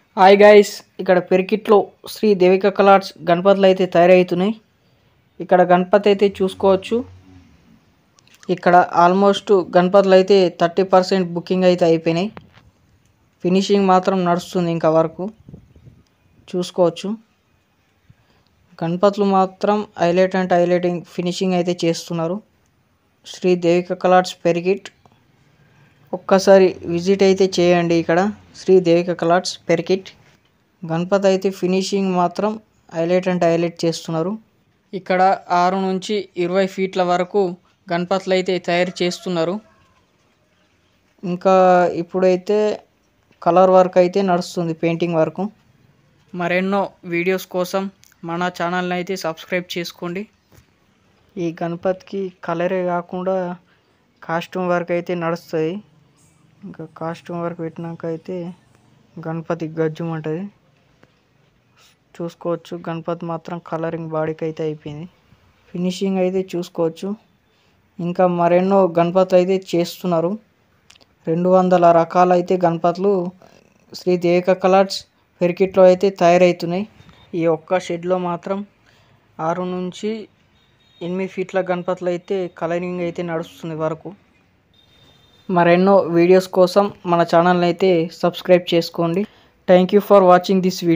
hi guys ఇక్కడ పెరికిట్లో శ్రీ దేవిక కలార్స్ గణపతులు అయితే తయారవుతున్నాయి ఇక్కడ గణపతి అయితే చూసుకోవచ్చు ఇక్కడ ఆల్మోస్ట్ గణపతులు అయితే థర్టీ పర్సెంట్ బుకింగ్ అయితే అయిపోయినాయి ఫినిషింగ్ మాత్రం నడుస్తుంది ఇంకా వరకు చూసుకోవచ్చు గణపతులు మాత్రం హైలైట్ అండ్ హైలైటింగ్ ఫినిషింగ్ అయితే చేస్తున్నారు శ్రీ దేవిక కలార్స్ పెరిగిట్ ఒక్కసారి విజిట్ అయితే చేయండి ఇక్కడ శ్రీ దేవిక కలార్స్ పెరికిట్ గణపతి అయితే ఫినిషింగ్ మాత్రం హైలైట్ అండ్ హైలైట్ చేస్తున్నారు ఇక్కడ ఆరు నుంచి ఇరవై ఫీట్ల వరకు గణపతులు అయితే తయారు చేస్తున్నారు ఇంకా ఇప్పుడైతే కలర్ వర్క్ అయితే నడుస్తుంది పెయింటింగ్ వరకు మరెన్నో వీడియోస్ కోసం మన ఛానల్ని అయితే సబ్స్క్రైబ్ చేసుకోండి ఈ గణపతికి కలరే కాకుండా కాస్ట్యూమ్ వర్క్ అయితే నడుస్తుంది ఇంకా కాస్ట్యూమ్ వర్క్ పెట్టినాక అయితే గణపతి గజ్జుమంటుంది చూసుకోవచ్చు గణపతి మాత్రం కలరింగ్ బాడీకి అయితే అయిపోయింది ఫినిషింగ్ అయితే చూసుకోవచ్చు ఇంకా మరెన్నో గణపతులు అయితే చేస్తున్నారు రెండు వందల రకాల అయితే గణపతులు శ్రీ దేవిక కలర్స్ పెరికిట్లో అయితే తయారవుతున్నాయి ఈ ఒక్క షెడ్లో మాత్రం ఆరు నుంచి ఎనిమిది ఫీట్ల గణపతులు అయితే కలరింగ్ అయితే నడుస్తుంది వరకు మరెన్నో వీడియోస్ కోసం మన ఛానల్ని అయితే సబ్స్క్రైబ్ చేసుకోండి thank you for watching this video